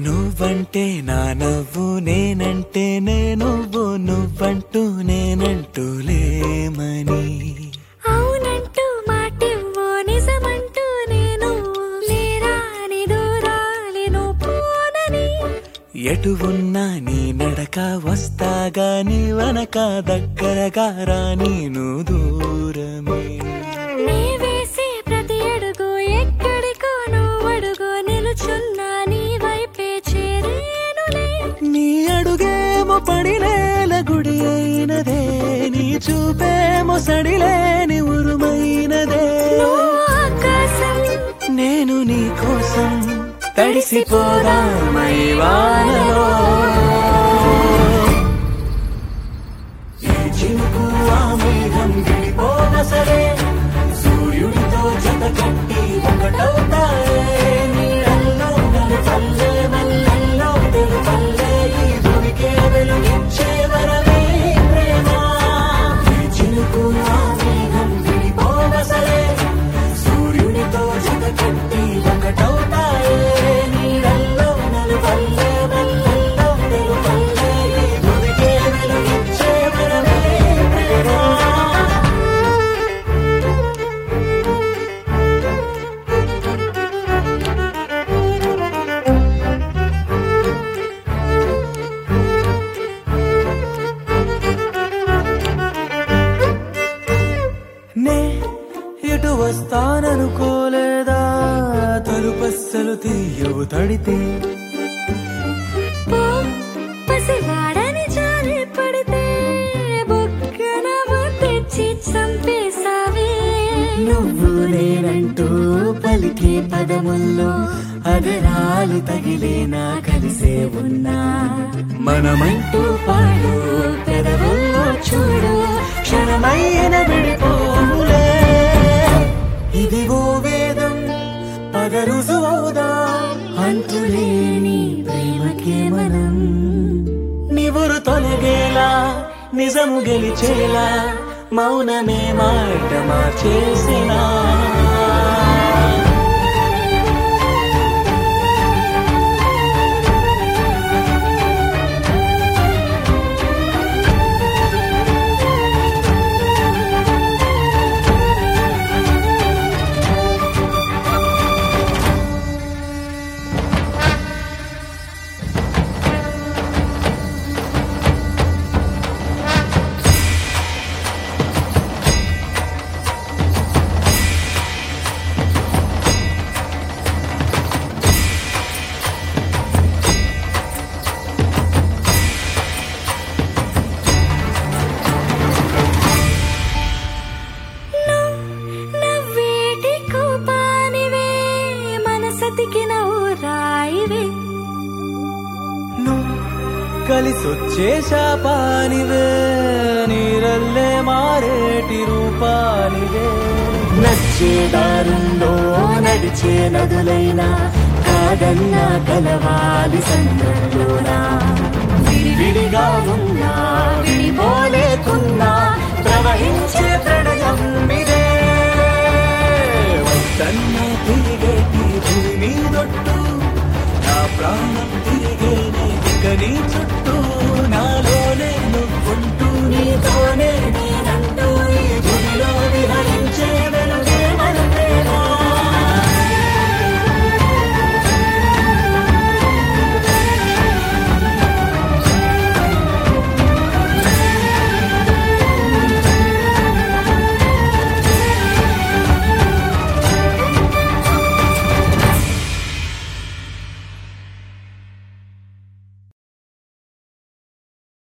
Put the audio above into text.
నువ్వంటే నా నవ్వు నేనంటే నే నువ్వు నువ్వంటూ నేనంటూ లేమని అవునంటూ మాటివ్వు నిజమంటూ నేను లేరాని దూరాలేను పోనని ఎటు ఉన్నా నీ నడక వస్తాగా నీ వనక దగ్గరగా రా నేను దూరమే నీ వేసే ప్రతి అడుగు ఎక్కడికో నువ్వు అడుగు నిలుచున్నా నీ వైపే చేరేనులే నీ అడుగేమో పడినేల గుడి అయినదే నీ చూపేమో సడిలేని ఉరుమైనదే నువ్వు ఆకాశం నేను నీ కోసం తడిసిపోదామై వానలో ఈ చినుకు ఆ మేఘం విడిపోవసరే సూర్యుడితో జత కట్టి ఒకటవుతాయే నీడల్లో నలుపల్లె మల్లెల్లో తెలుపల్లె ఈ భూమికే వెలుగిచ్చే వరమే ప్రేమ ఈ చినుకు ఆ మేఘం విడిపోవసరే సూర్యుడితో జత కట్టి ఒకటవుతాయే నీడల్లో నలుపల్లె మల్లెల్లో తెలుపల్లె ఈ భూమికే వెలుగిచ్చే వరమే ప్రేమ నే ఎటు వస్తాననుకోలేదా తలుపస్సలు తీయవు తడితే పో పసివాడని జారి పడితే బుగ్గన తెచ్చి చంపేశావే నువ్వు నేనంటూ పలికే పదముల్లో అదరాలు తగిలేనా కలిసే ఉన్నా మనమంటూ పాడు పెదవుల్లో చూడు క్షణమైన విడిపోములే ఇదిగో వేదం పద రుజువవుదా అంతులేని ప్రేమకే మనం నివురు తొలగేలా నిజము గెలిచేలా మౌనమే మాట మార్చేసినా నవ్వేటి కోపానివే మనసతికి నవ్వు రాయివే నువ్వు కలిసొచ్చే శాపానివే నీరల్లే మారేటి రూపానివే నచ్చే దారుల్లో నడిచే నదులైనా కాదన్నా కలవాలి సంద్రంలోనా విడివిడిగా ఉన్నా విడిపోలేకున్నా ప్రవహించే ప్రణయం ఇదే వద్దన్నా